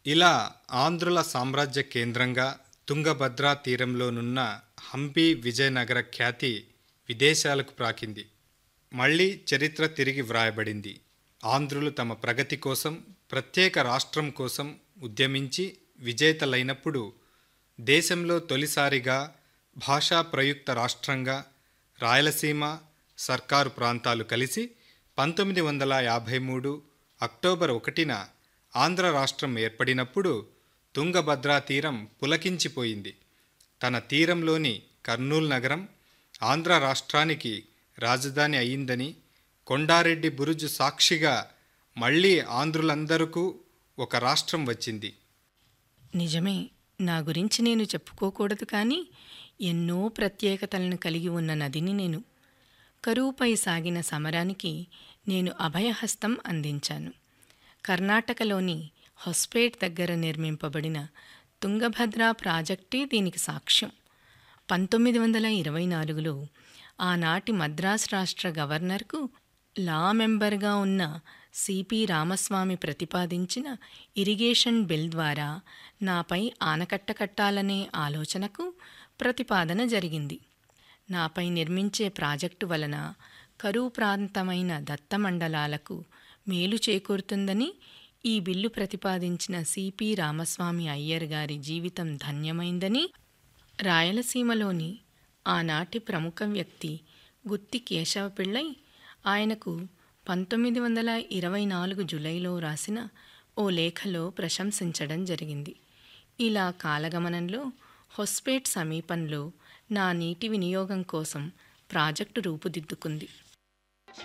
ఇలా ఆంధ్రుల సామ్రాజ్య కేంద్రంగా తుంగభద్రా తీరంలోనున్న హంపి విజయనగర ఖ్యాతి విదేశాలకు ప్రాకింది మళ్ళీ చరిత్ర తిరిగి వ్రాయబడింది ఆంధ్రులు తమ ప్రగతి కోసం ప్రత్యేక రాష్ట్రం కోసం ఉద్యమించి విజేతలైనప్పుడు దేశంలో తొలిసారిగా భాషా ప్రయుక్త రాష్ట్రంగా రాయలసీమ సర్కారు ప్రాంతాలు కలిసి పంతొమ్మిది వందల యాభై మూడు అక్టోబర్ ఒకటిన ఆంధ్ర రాష్ట్రం ఏర్పడినప్పుడు తుంగభద్రా తీరం పులకించిపోయింది తన తీరంలోని కర్నూలు నగరం ఆంధ్ర రాష్ట్రానికి రాజధాని అయిందని కొండారెడ్డి బురుజు సాక్షిగా మళ్ళీ ఆంధ్రులందరకు ఒక రాష్ట్రం వచ్చింది నిజమే నా గురించి నేను చెప్పుకోకూడదు కానీ ఎన్నో ప్రత్యేకతలను కలిగి ఉన్న నదిని నేను కరువుపై సాగిన సమరానికి నేను అభయహస్తం అందించాను కర్ణాటకలోని హొస్పేట్ దగ్గర నిర్మింపబడిన తుంగభద్ర ప్రాజెక్టే దీనికి సాక్ష్యం పంతొమ్మిది వందల ఇరవై నాలుగులో ఆనాటి మద్రాస్ రాష్ట్ర గవర్నర్కు లా మెంబర్గా ఉన్న సిపి రామస్వామి ప్రతిపాదించిన ఇరిగేషన్ బిల్ ద్వారా నాపై ఆనకట్ట కట్టాలనే ఆలోచనకు ప్రతిపాదన జరిగింది నాపై నిర్మించే ప్రాజెక్టు వలన కరువు ప్రాంతమైన దత్తమండలాలకు మేలు చేకూరుతుందని ఈ బిల్లు ప్రతిపాదించిన సిపి రామస్వామి అయ్యర్ గారి జీవితం ధన్యమైందని రాయలసీమలోని ఆనాటి ప్రముఖ వ్యక్తి గుత్తి కేశవ పిళ్ళై ఆయనకు పంతొమ్మిది వందల ఇరవై నాలుగు జులైలో రాసిన ఓ లేఖలో ప్రశంసించడం జరిగింది ఇలా కాలగమనంలో హొస్పేట్ సమీపంలో నా నీటి వినియోగం కోసం ప్రాజెక్టు రూపుదిద్దుకుంది